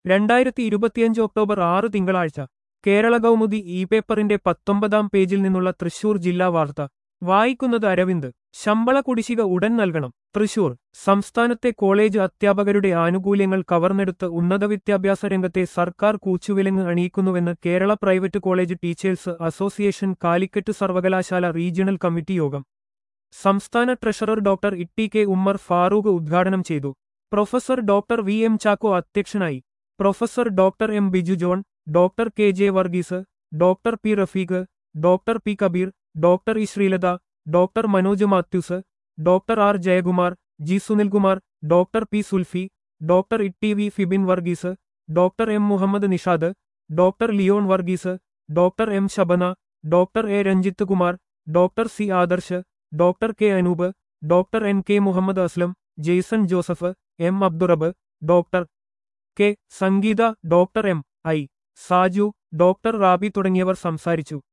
രണ്ടായിരത്തി ഇരുപത്തിയഞ്ച് ഒക്ടോബർ ആറ് തിങ്കളാഴ്ച കേരള കൗമുദി ഇ പേപ്പറിന്റെ പത്തൊമ്പതാം പേജിൽ നിന്നുള്ള തൃശൂർ ജില്ലാ വാർത്ത വായിക്കുന്നത് അരവിന്ദ് ശമ്പള കുടിശ്ശിക ഉടൻ നൽകണം തൃശൂർ സംസ്ഥാനത്തെ കോളേജ് അധ്യാപകരുടെ ആനുകൂല്യങ്ങൾ കവർന്നെടുത്ത് ഉന്നത വിദ്യാഭ്യാസ രംഗത്തെ സർക്കാർ കൂച്ചുവിലങ്ങ് അണിയിക്കുന്നുവെന്ന് Kerala private college teachers association Calicut സർവകലാശാല റീജിയണൽ കമ്മിറ്റി യോഗം സംസ്ഥാന treasurer doctor Itty K Ummer Farooq ഉദ്ഘാടനം ചെയ്തു professor doctor V M Chacko അധ്യക്ഷനായി professor doctor M Biju John doctor K J Varghese doctor P Rafeeq doctor P Kabeer doctor E Sreelatha doctor Manoj Mathews doctor R Jayakumar G Sunilkumar doctor P Sulfi doctor Itty V Fibin Varghese doctor M Muhammad Nishad doctor Leon Varghese doctor M Shabana doctor A Ranjith Kumar doctor C Adarsh doctor K Anoop doctor N K Muhammad Aslam Jaison Joseph M Abdurab doctor K Sangeetha doctor M I Saju doctor Rabi തുടങ്ങിയവർ സംസാരിച്ചു